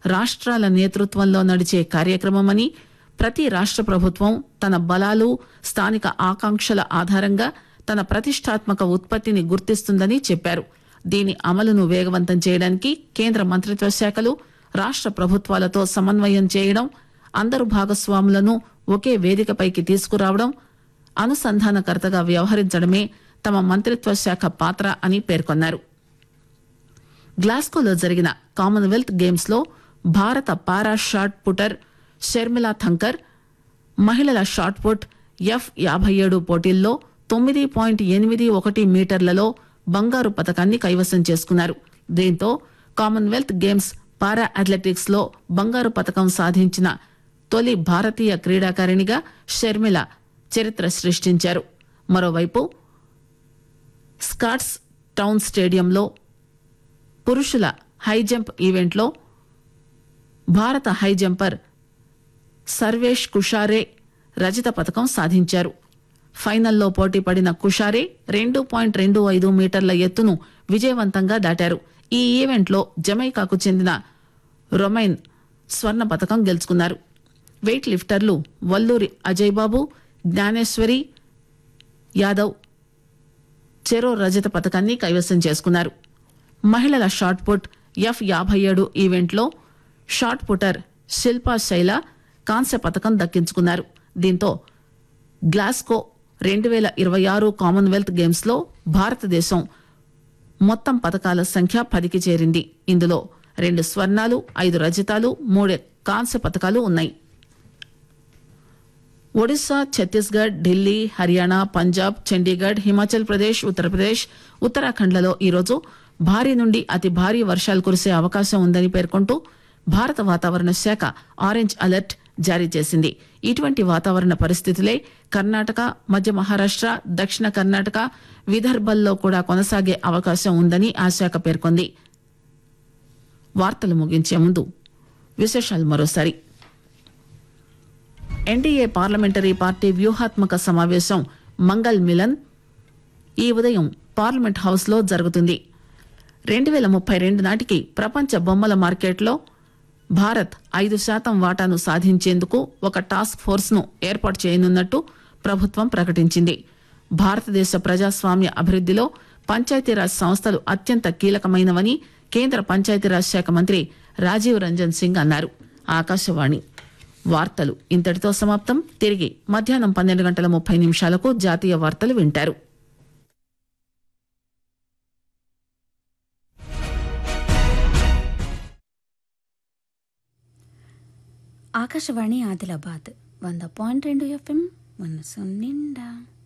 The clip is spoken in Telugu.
రాష్ట్రాల నేతృత్వంలో నడిచే కార్యక్రమమని ప్రతి రాష్ట్ర ప్రభుత్వం తన బలాలు స్థానిక ఆకాంక్షల ఆధారంగా తన ప్రతిష్టాత్మక ఉత్పత్తిని గుర్తిస్తుందని చెప్పారు దీని అమలును వేగవంతం చేయడానికి కేంద్ర మంత్రిత్వ శాఖలు రాష్ట్ర ప్రభుత్వాలతో సమన్వయం చేయడం అందరు భాగస్వాములను ఒకే వేదికపైకి తీసుకురావడం అనుసంధానకర్తగా వ్యవహరించడమే తమ మంత్రిత్వ శాఖ పాత్ర అని పేర్కొన్నారు గ్లాస్గోలో జరిగిన కామన్వెల్త్ గేమ్స్ లో భారత పారా షాట్ పుటర్ షర్మిలా థంకర్ మహిళల షాట్ పుట్ ఎఫ్ యాభై ఏడు పోటీల్లో తొమ్మిది పాయింట్ ఎనిమిది ఒకటి మీటర్లలో బంగారు పతకాన్ని కైవసం చేసుకున్నారు దీంతో కామన్వెల్త్ గేమ్స్ పారా అథ్లెటిక్స్ లో బంగారు పతకం సాధించిన తొలి భారతీయ క్రీడాకారిణిగా షర్మిల చరిత్ర సృష్టించారు మరోవైపు స్కాట్స్ టౌన్ స్టేడియంలో పురుషుల హై జంప్ ఈవెంట్లో భారత హై జంపర్ సర్వేష్ కుషారే రజత పథకం సాధించారు ఫైనల్లో పోటీ పడిన కుషారే రెండు పాయింట్ రెండు ఐదు మీటర్ల ఎత్తును విజయవంతంగా దాటారు ఈ ఈవెంట్లో జమైకాకు చెందిన రొమైన్ స్వర్ణ పథకం గెలుచుకున్నారు వెయిట్ లిఫ్టర్లు వల్లూరి అజయ్ బాబు జ్ఞానేశ్వరి యాదవ్ చెరో రజత పథకాన్ని కైవసం చేసుకున్నారు మహిళల షాట్ పుట్ ఎఫ్ యాభై ఏడు ఈవెంట్లో షాట్ పుటర్ శిల్పా శైల కాంస్య పథకం దక్కించుకున్నారు దీంతో గ్లాస్కో రెండు వేల ఇరవై ఆరు కామన్వెల్త్ గేమ్స్ లో భారతదేశం మొత్తం పథకాల సంఖ్య పదికి చేరింది ఇందులో రెండు స్వర్ణాలు ఐదు రజతాలు మూడు కాంస్య పథకాలు ఉన్నాయి ఒడిశా ఛత్తీస్గఢ్ ఢిల్లీ హర్యానా పంజాబ్ చండీగఢ్ హిమాచల్ ప్రదేశ్ ఉత్తరప్రదేశ్ ఉత్తరాఖండ్లలో ఈరోజు భారీ నుండి అతి భారీ వర్షాలు కురిసే అవకాశం ఉందని పేర్కొంటూ భారత వాతావరణ శాఖ ఆరెంజ్ అలర్ట్ జారీ చేసింది ఇటువంటి వాతావరణ పరిస్థితులే కర్ణాటక మధ్య మహారాష్ట దక్షిణ కర్ణాటక విదర్భల్లో కూడా కొనసాగే అవకాశం ఉందని ఆ శాఖ పేర్కొంది వార్తలు ముగించే ముందు విశేషాలు మరోసారి ఎన్డీఏ పార్లమెంటరీ పార్టీ వ్యూహాత్మక సమావేశం మంగల్ మిలన్ ఈ ఉదయం పార్లమెంట్ హౌస్ లో జరుగుతుంది రెండు వేల ముప్పై రెండు నాటికి ప్రపంచ బొమ్మల మార్కెట్లో భారత్ ఐదు శాతం వాటాను సాధించేందుకు ఒక టాస్క్ ఫోర్స్ ను ఏర్పాటు చేయనున్నట్టు ప్రభుత్వం ప్రకటించింది భారతదేశ ప్రజాస్వామ్య అభివృద్దిలో పంచాయతీరాజ్ సంస్థలు అత్యంత కీలకమైనవని కేంద్ర పంచాయతీరాజ్ శాఖ మంత్రి రాజీవ్ రంజన్ సింగ్ అన్నారు ఆకాశవాణి వార్తలు ఇంతటితో సమాప్తం తిరిగి మధ్యాహ్నం పన్నెండు గంటల ముప్పై నిమిషాలకు జాతీయ వార్తలు వింటారు ఆకాశవాణి ఆదిలాబాద్ వంద పాయింట్ రెండు ఎఫ్ఎం మనసు నిండా